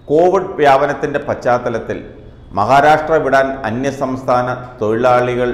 Covid വ്യാപനത്തിൻ്റെ പശ്ചാത്തലത്തിൽ മഹാരാഷ്ട്ര വിടാൻ അന്യസംസ്ഥാന തൊഴിലാളികൾ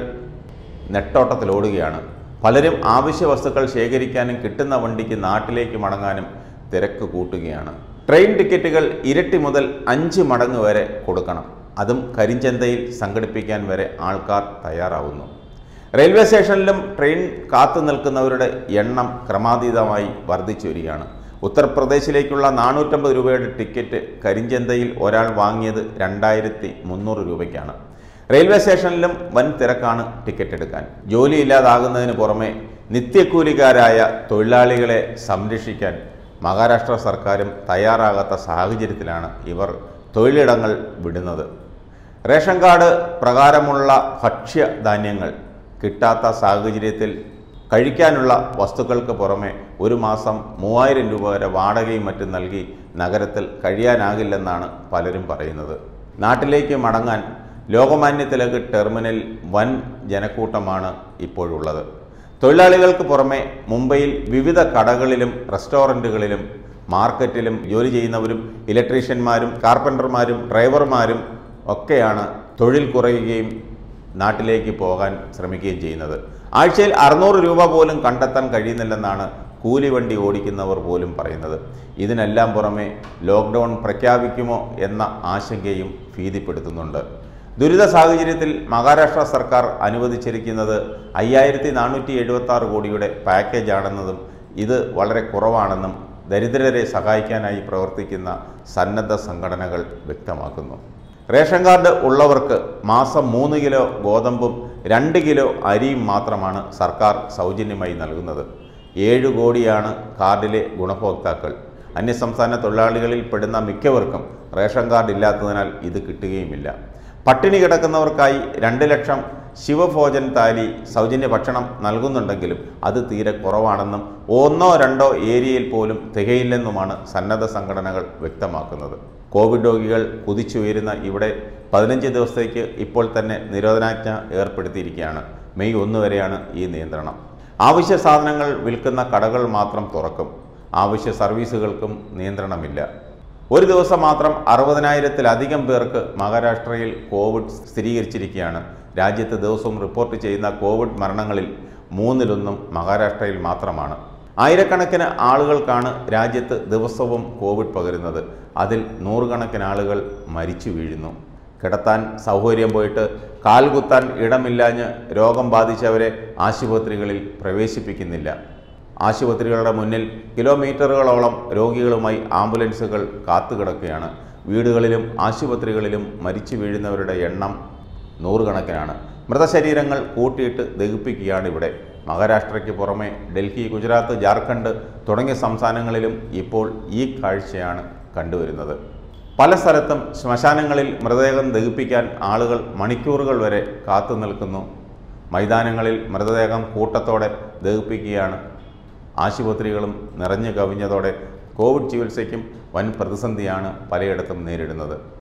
നെട്ടോട്ടത്തിലോടുകയാണ് പലരും ആവശ്യ വസ്തുക്കൾ ശേഖരിക്കാനും കിട്ടുന്ന വണ്ടിക്ക് നാട്ടിലേക്ക് മടങ്ങാനും തിരക്ക് കൂട്ടുകയാണ് ട്രെയിൻ ടിക്കറ്റുകൾ ഇരട്ടി മുതൽ അഞ്ച് മടങ്ങ് വരെ കൊടുക്കണം അതും കരിഞ്ചന്തയിൽ സംഘടിപ്പിക്കാൻ വരെ ആൾക്കാർ തയ്യാറാവുന്നു റെയിൽവേ സ്റ്റേഷനിലും ട്രെയിൻ കാത്തു നിൽക്കുന്നവരുടെ എണ്ണം ക്രമാതീതമായി വർദ്ധിച്ചു വരികയാണ് ഉത്തർപ്രദേശിലേക്കുള്ള നാനൂറ്റമ്പത് രൂപയുടെ ടിക്കറ്റ് കരിഞ്ചന്തയിൽ ഒരാൾ വാങ്ങിയത് രണ്ടായിരത്തി മുന്നൂറ് രൂപയ്ക്കാണ് റെയിൽവേ സ്റ്റേഷനിലും വൻ തിരക്കാണ് ടിക്കറ്റ് എടുക്കാൻ ജോലിയില്ലാതാകുന്നതിന് പുറമെ നിത്യക്കൂലിക്കാരായ തൊഴിലാളികളെ സംരക്ഷിക്കാൻ മഹാരാഷ്ട്ര സർക്കാരും തയ്യാറാകാത്ത സാഹചര്യത്തിലാണ് ഇവർ തൊഴിലിടങ്ങൾ വിടുന്നത് റേഷൻ കാർഡ് പ്രകാരമുള്ള ഭക്ഷ്യധാന്യങ്ങൾ കിട്ടാത്ത സാഹചര്യത്തിൽ കഴിക്കാനുള്ള വസ്തുക്കൾക്ക് പുറമെ ഒരു മാസം മൂവായിരം രൂപ വരെ വാടകയും മറ്റും നൽകി നഗരത്തിൽ കഴിയാനാകില്ലെന്നാണ് പലരും പറയുന്നത് നാട്ടിലേക്ക് മടങ്ങാൻ ലോകമാന്യ തിലക് ടെർമിനൽ വൻ ജനക്കൂട്ടമാണ് ഇപ്പോഴുള്ളത് തൊഴിലാളികൾക്ക് പുറമെ മുംബൈയിൽ വിവിധ കടകളിലും റെസ്റ്റോറൻറ്റുകളിലും മാർക്കറ്റിലും ജോലി ചെയ്യുന്നവരും ഇലക്ട്രീഷ്യന്മാരും കാർപ്പൻ്റർമാരും ഡ്രൈവർമാരും ഒക്കെയാണ് തൊഴിൽ കുറയുകയും നാട്ടിലേക്ക് പോകാൻ ശ്രമിക്കുകയും ചെയ്യുന്നത് ആഴ്ചയിൽ അറുന്നൂറ് രൂപ പോലും കണ്ടെത്താൻ കഴിയുന്നില്ലെന്നാണ് കൂലിവണ്ടി ഓടിക്കുന്നവർ പോലും പറയുന്നത് ഇതിനെല്ലാം പുറമെ ലോക്ക്ഡൗൺ പ്രഖ്യാപിക്കുമോ എന്ന ആശങ്കയും ഭീതിപ്പെടുത്തുന്നുണ്ട് ദുരിത സാഹചര്യത്തിൽ മഹാരാഷ്ട്ര സർക്കാർ അനുവദിച്ചിരിക്കുന്നത് അയ്യായിരത്തി നാനൂറ്റി എഴുപത്തി ആറ് കോടിയുടെ പാക്കേജാണെന്നതും ഇത് വളരെ കുറവാണെന്നും ദരിദ്രരെ സഹായിക്കാനായി പ്രവർത്തിക്കുന്ന സന്നദ്ധ സംഘടനകൾ വ്യക്തമാക്കുന്നു റേഷൻ കാർഡ് ഉള്ളവർക്ക് മാസം മൂന്ന് കിലോ ഗോതമ്പും രണ്ട് കിലോ അരിയും മാത്രമാണ് സർക്കാർ സൗജന്യമായി നൽകുന്നത് ഏഴ് കോടിയാണ് കാർഡിലെ ഗുണഭോക്താക്കൾ അന്യസംസ്ഥാന തൊഴിലാളികളിൽ പെടുന്ന മിക്കവർക്കും റേഷൻ കാർഡ് ഇല്ലാത്തതിനാൽ ഇത് കിട്ടുകയുമില്ല പട്ടിണി കിടക്കുന്നവർക്കായി രണ്ട് ലക്ഷം ശിവഭോജൻ താലി സൗജന്യ ഭക്ഷണം നൽകുന്നുണ്ടെങ്കിലും അത് തീരെ കുറവാണെന്നും ഒന്നോ രണ്ടോ ഏരിയയിൽ പോലും തികയില്ലെന്നുമാണ് സന്നദ്ധ സംഘടനകൾ വ്യക്തമാക്കുന്നത് കോവിഡ് രോഗികൾ കുതിച്ചുയരുന്ന ഇവിടെ പതിനഞ്ച് ദിവസത്തേക്ക് ഇപ്പോൾ തന്നെ നിരോധനാജ്ഞ ഏർപ്പെടുത്തിയിരിക്കുകയാണ് മെയ് ഒന്ന് വരെയാണ് ഈ നിയന്ത്രണം ആവശ്യ സാധനങ്ങൾ വിൽക്കുന്ന കടകൾ മാത്രം തുറക്കും ആവശ്യ സർവീസുകൾക്കും നിയന്ത്രണമില്ല ഒരു ദിവസം മാത്രം അറുപതിനായിരത്തിലധികം പേർക്ക് മഹാരാഷ്ട്രയിൽ കോവിഡ് സ്ഥിരീകരിച്ചിരിക്കുകയാണ് രാജ്യത്ത് ദിവസവും റിപ്പോർട്ട് ചെയ്യുന്ന കോവിഡ് മരണങ്ങളിൽ മൂന്നിലൊന്നും മഹാരാഷ്ട്രയിൽ മാത്രമാണ് ആയിരക്കണക്കിന് ആളുകൾക്കാണ് രാജ്യത്ത് ദിവസവും കോവിഡ് പകരുന്നത് അതിൽ നൂറുകണക്കിന് ആളുകൾ മരിച്ചു വീഴുന്നു കിടത്താൻ സൗകര്യം പോയിട്ട് കാൽകുത്താൻ ഇടമില്ലാഞ്ഞ് രോഗം ബാധിച്ചവരെ ആശുപത്രികളിൽ പ്രവേശിപ്പിക്കുന്നില്ല ആശുപത്രികളുടെ മുന്നിൽ കിലോമീറ്ററുകളോളം രോഗികളുമായി ആംബുലൻസുകൾ കാത്തുകിടക്കുകയാണ് വീടുകളിലും ആശുപത്രികളിലും മരിച്ചു വീഴുന്നവരുടെ എണ്ണം നൂറുകണക്കിനാണ് മൃതശരീരങ്ങൾ കൂട്ടിയിട്ട് ദഹിപ്പിക്കുകയാണ് ഇവിടെ മഹാരാഷ്ട്രയ്ക്ക് പുറമെ ഡൽഹി ഗുജറാത്ത് ജാർഖണ്ഡ് തുടങ്ങിയ സംസ്ഥാനങ്ങളിലും ഇപ്പോൾ ഈ കാഴ്ചയാണ് കണ്ടുവരുന്നത് പല സ്ഥലത്തും ശ്മശാനങ്ങളിൽ മൃതദേഹം ദഹിപ്പിക്കാൻ ആളുകൾ മണിക്കൂറുകൾ വരെ കാത്തു നിൽക്കുന്നു മൈതാനങ്ങളിൽ മൃതദേഹം കൂട്ടത്തോടെ ദഹിപ്പിക്കുകയാണ് ആശുപത്രികളും നിറഞ്ഞു കവിഞ്ഞതോടെ കോവിഡ് ചികിത്സയ്ക്കും വൻ പ്രതിസന്ധിയാണ് പലയിടത്തും നേരിടുന്നത്